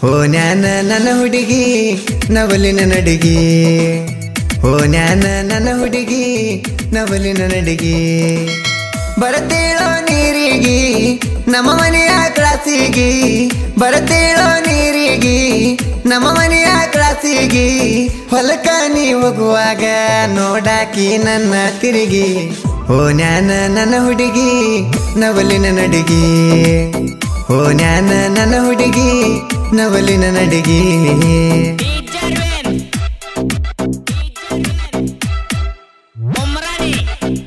ಓ ನ್ಯಾನ ನನ್ನ ಹುಡುಗಿ ನವಲಿನ ನಡಿಗಿ ಓ ನ್ಯಾನ ನನ್ನ ಹುಡುಗಿ ನವಲಿನ ನಡಿಗಿ ಬರತೇಳೋ ನೀರಿಗಿ ನಮ್ಮ ಮನೆಯ ಕ್ಲಾಸಿಗಿ ಬರತೇಳೋ ನೀರಿಗಿ ನಮ್ಮ ಮನೆಯ ಕ್ಲಾಸಿಗಿ ಹೊಲಕ ನೀ ಹೋಗುವಾಗ ನೋಡಾಕಿ ನನ್ನ ತಿರುಗಿ ಓ ನ್ಯಾನ ನನ್ನ ಹುಡುಗಿ ನವಲಿನ ನಡಿಗಿ ಓ ನ್ಯಾನ ನನ್ನ ಹುಡುಗಿ ನವಲಿನ ನಡಿಗಿ Dijarwen Omrani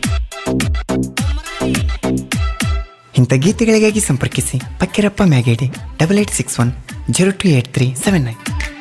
ಇಂಥ ಗೀತೆಗಳಿಗಾಗಿ ಸಂಪರ್ಕಿಸಿ Pakkirappa Myagedi double eight six one zero two eight three seven nine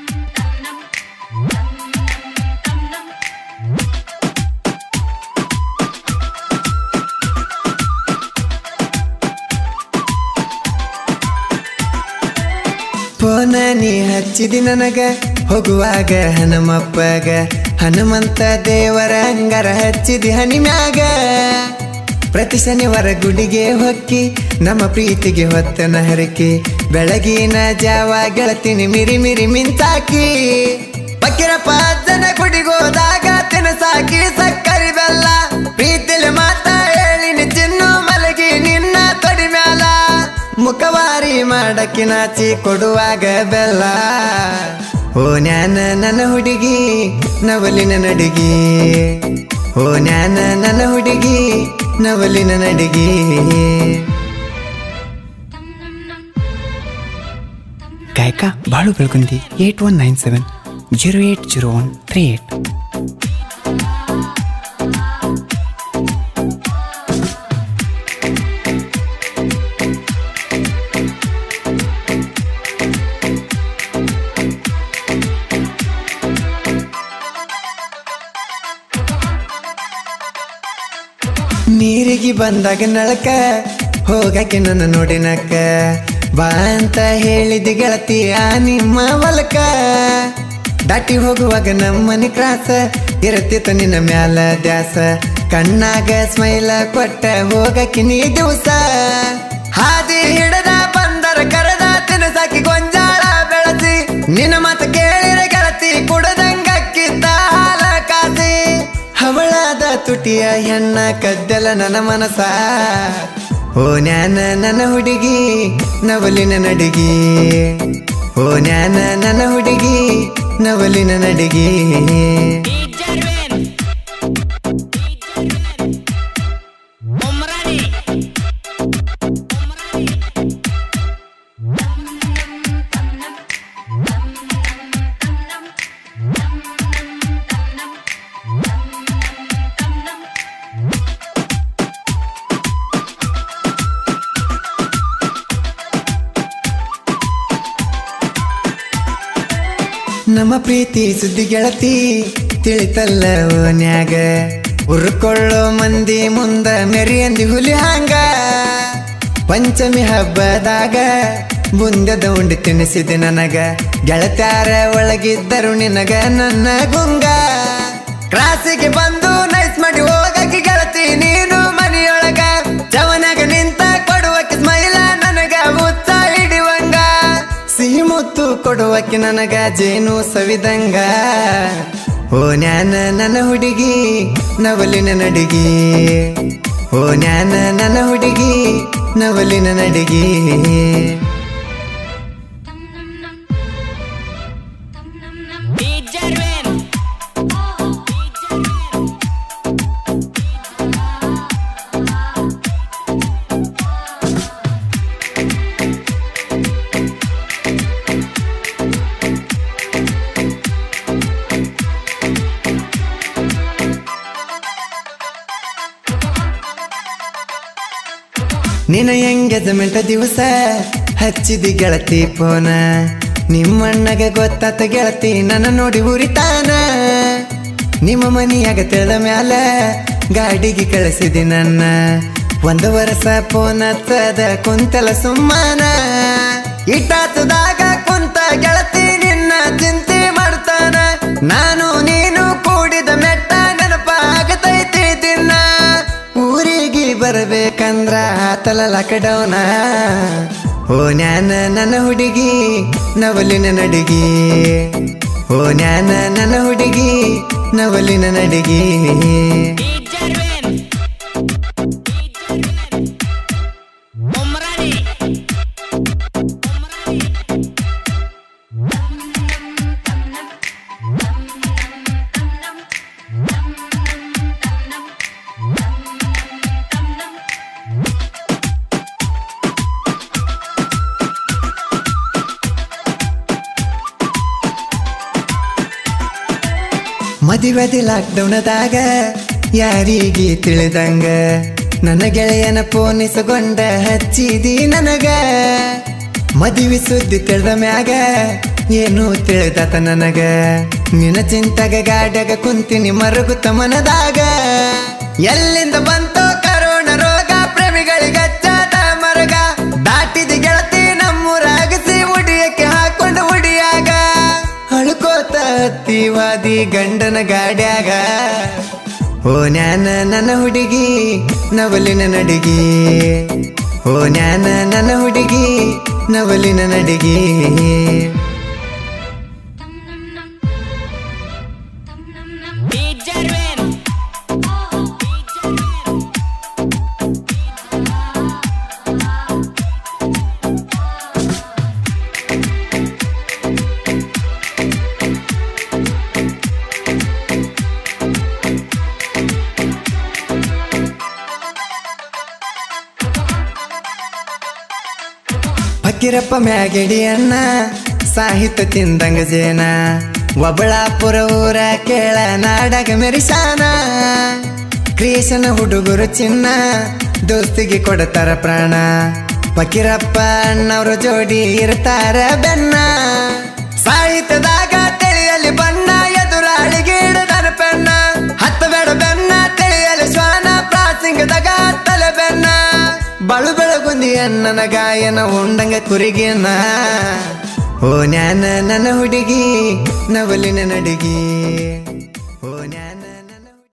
ಫೋನ ನೀ ಹಚ್ಚಿದಿ ನನಗ ಹೋಗುವಾಗ ಹನುಮಪ್ಪಗ ಹನುಮಂತ ದೇವರ ಅಂಗಾರ ಹಚ್ಚಿದಿ ಹನಿ ಮ್ಯಾಗ ಪ್ರತಿ ಶನಿವಾರ ಗುಡಿಗೆ ಹೊಕ್ಕಿ ನಮ್ಮ ಪ್ರೀತಿಗೆ ಹೊತ್ತನ ಹರಕೆ ಬೆಳಗಿನ ಜಾವ ಗೆಳತಿನಿ ಮಿರಿ ಮಿರಿ ಮಿಂಚಾಕಿ ಪಕ್ಕಿರಪ್ಪ ಅಜ್ಜನ ಗುಡಿಗೋದಾಗ ತಿನಸಾಕಿ ಸಕ್ಕರಿ ಬೆಲ್ಲ ಪ್ರೀತಿಲಿ ಮಾತ ಹೇಳಿನಿ ಚಿನ್ನು ಮಲಗಿ ನಿನ್ನ ತೊಡಿ ಮ್ಯಾಲ ಮುಖವಾರಿ ಮಾಡಕ್ಕೆ ನಾಚಿ ಕೊಡುವಾಗ ಬೆಲ್ಲ ಓ ನ್ಯಾನ ನನ್ನ ಹುಡುಗಿ ನವಲಿನ ನಡಿಗಿ ಓ ನ್ಯಾನ ನನ್ನ ಹುಡುಗಿ ನವಲಿನ ನಡಿಗಿ ಗಾಯಕ Balu Belagundi eight one nine seven zero eight zero one three eight ನೀರಿಗೆ ಬಂದಾಗ ನಳಕ ಹೋಗಕ್ಕೆ ನನ್ನ ನೋಡಿನಕ್ಕ ಬಾ ಅಂತ ಹೇಳಿದ ಗೆಳತಿ ಆ ನಿಮ್ಮ ಹೊಲಕ ದಾಟಿ ಹೋಗುವಾಗ ನಮ್ಮನೆ ಕ್ರಾಸ ಇರತ್ತಿತ್ತು ನಿನ್ನ ಮ್ಯಾಲ ದ್ಯಾಸ ಕಣ್ಣಾಗ ಸ್ಮೈಲ ಕೊಟ್ಟ ಹೋಗಕ್ಕೆ ನೀ ದಿವಸ ಹಾದಿ ಹಿಡದ ಬಂದರ ಕರೆದ ತಿನಸಾಕಿ ಗೊಂಜಾಳ ಬೆಳಸಿ ನಿನ್ನ ಮಾತು ಕೇಳಿರ ಗೆಳತಿ ಕುಡದಂಗಕ್ಕಿದ್ದ ಹಾಲ ಕಾಸಿ ಹವಳಾದ ತುಟಿಯ ಹೆಣ್ಣ ಕದ್ದಲ ನನ್ನ ಮನಸ ಓ ನ್ಯಾನ ನನ್ನ ಹುಡುಗಿ ನವಲಿನ ನಡಿಗಿ ಓ ನ್ಯಾನ ನನ್ನ ಹುಡುಗಿ ನವಲಿನ ನಡಿಗಿ Dijarwen Omrani Omrani ನಮ್ಮ ಪ್ರೀತಿ ಸುದ್ದಿ ಗೆಳತಿ ತಿಳಿತಲ್ಲ ಓನ್ಯಾಗ ಉರ್ಕೊಳ್ಳೋ ಮಂದಿ ಮುಂದ ಮೆರಿಯಂದಿ ಹುಲಿ ಹಾಂಗ ಪಂಚಮಿ ಹಬ್ಬದಾಗ ಬುಂದದ ಉಂಡಿ ತಿನ್ನಿಸಿದೆ ನನಗ ಗೆಳತ್ಯಾರ ಒಳಗಿದ್ದರು ನಿನಗ ನನ್ನ ಗುಂಗ ಕ್ರಾಸಿಗೆ ಬಂದು ನೈಸ್ ಮಾಡಿ ಹೋಗಕ್ಕೆ ಗೆಳತಿ ನೀನು ಮನೆಯೊಳಗ ಚವನಾಗ ನಿಂತ ಕೊಡುವಕ್ಕೆ ಸ್ಮೈಲ ನನಗ ಮುತ್ತ ಹಿಡಿವಂಗ ಸಿಹಿ ಮುತ್ತು ಕೊಡುವಕ್ಕೆ ನನಗ ಜೇನು ಸವಿದಂಗ ಓ ನ್ಯಾನ ನನ್ನ ಹುಡುಗಿ ನವಲಿನ ನಡಿಗಿ ಓ ನ್ಯಾನ ನನ್ನ ಹುಡುಗಿ ನವಲಿನ ನಡಿಗಿ Dijarwen ನಿನ್ನ ಎಂಗೇಜ್ಮೆಂಟ್ ದಿವಸ ಹಚ್ಚಿದಿ ಗೆಳತಿ ಫೋನ ನಿಮ್ಮಣ್ಣಗ ಗೊತ್ತಾತ ಗೆಳತಿ ನನ್ನ ನೋಡಿ ಉರಿತಾನ ನಿಮ್ಮ ಮನಿಯಾಗ ತೆಳ ಮ್ಯಾಲ ಗಾಡಿಗೆ ಕಳಿಸಿದಿ ನನ್ನ ಒಂದು ವರ್ಷ ಫೋನ್ ಹಚ್ಚದ ಕುಂತಲ ಸುಮ್ಮನ ಇಟ್ಟಾತದಾಗ ಕುಂತ ಗೆಳತಿ ನಿನ್ನ ಚಿಂತೆ ಮಾಡ್ತಾನ ನಾನು ನೀನು ಕೂಡಿದ ಮೆಟ್ಟ ನೆನಪಾಗತೈತಿ ದಿನ ಊರಿಗೆ ಬರಬೇಕಂದ್ರ ಆತಲ ಲಾಕ್ಡೌನ ಓ ನ್ಯಾನ ನನ್ನ ಹುಡುಗಿ ನವಲಿನ ನಡಿಗಿ ಓ ನ್ಯಾನ ನನ್ನ ಹುಡುಗಿ ನವಲಿನ ನಡಿಗಿ Dijarwen. Umrani. Umrani. ಮದುವೆದಿ ಲಾಕ್ಡೌನದಾಗ ಯಾರಿಗೆ ತಿಳಿದಂಗ ನನ್ನ ಗೆಳೆಯನ ಪೋನಿಸಗೊಂಡ ಹಚ್ಚಿದಿ ನನಗ ಮದುವೆ ಸುದ್ದಿ ತಿಳಿದ ಮ್ಯಾಗ ಏನು ತಿಳಿದತ ನನಗ ನಿನ್ನ ಚಿಂತಗ ಗಾಡ್ಯಾಗ ಕುಂತಿನಿ ಮರುಗುತ್ತ ಮನದಾಗ ಎಲ್ಲಿಂದ ಬಂತೋ ಕರೋಣ ರೋಗ ಪ್ರೇಮಿಗಳಿಗಚ್ಚಾದ ಮರಗ ದಾಟಿದ ಗೆಳತಿ ನಮ್ಮೂರಾಗಿಸಿ ಉಡಿಯಕ್ಕೆ ಹಾಕೊಂಡು ಉಡಿಯಾಗ ಅಳ್ಕೋತ ಹತ್ತಿವಾದಿ ಗಂಡನ ಗಾಡ್ಯಾಗ ಓ ನ್ಯಾನ ನನ್ನ ಹುಡುಗಿ ನವಲಿನ ನಡಿಗಿ ಓ ನ್ಯಾನ ನನ್ನ ಹುಡುಗಿ ನವಲಿನ ನಡಿಗಿ Dijarwen. Dijarwen. ಫಕೀರಪ್ಪ ಮ್ಯಾಗಡಿ ಅಣ್ಣ ಸಾಹಿತ್ಯ ತಿಂದಂಗ ಜೇನ ಒಬಳಾಪುರ ಊರ ಕೇಳ ನಾಡಗ ಮೆರಿಸಾನ ಕ್ರಿಯೇಷನ್ ಹುಡುಗರು ಚಿನ್ನ ದೋಸ್ತಿಗೆ ಕೊಡ್ತಾರ ಪ್ರಾಣ ಫಕೀರಪ್ಪ ಅಣ್ಣವ್ರ ಜೋಡಿ ಇರ್ತಾರ ಬೆನ್ನ ಸಾಹಿತ್ಯದಾಗ ತಿಳಿಯಲಿ ಬಣ್ಣ ಎದುರಾಳಿಗೆ ಹಿಡಿದನ ಪೆನ್ನ ಹತ್ತ ಬೇಡ ಬೆನ್ನ ತಿಳಿಯಲಿ ಶ್ವಾನ ಪ್ರಾಸಿಂಗದಾಗ ತಲೆ ಬೆನ್ನ ಬಳು ಬೆಳಗುಂದಿ ಅಣ್ಣನ ಗಾಯನ ಉಂಡಂಗ ಕುರಿಗೆನ ಓ ನ್ಯಾನ ನನ್ನ ಹುಡುಗಿ ನವಲಿನ ನಡಿಗಿ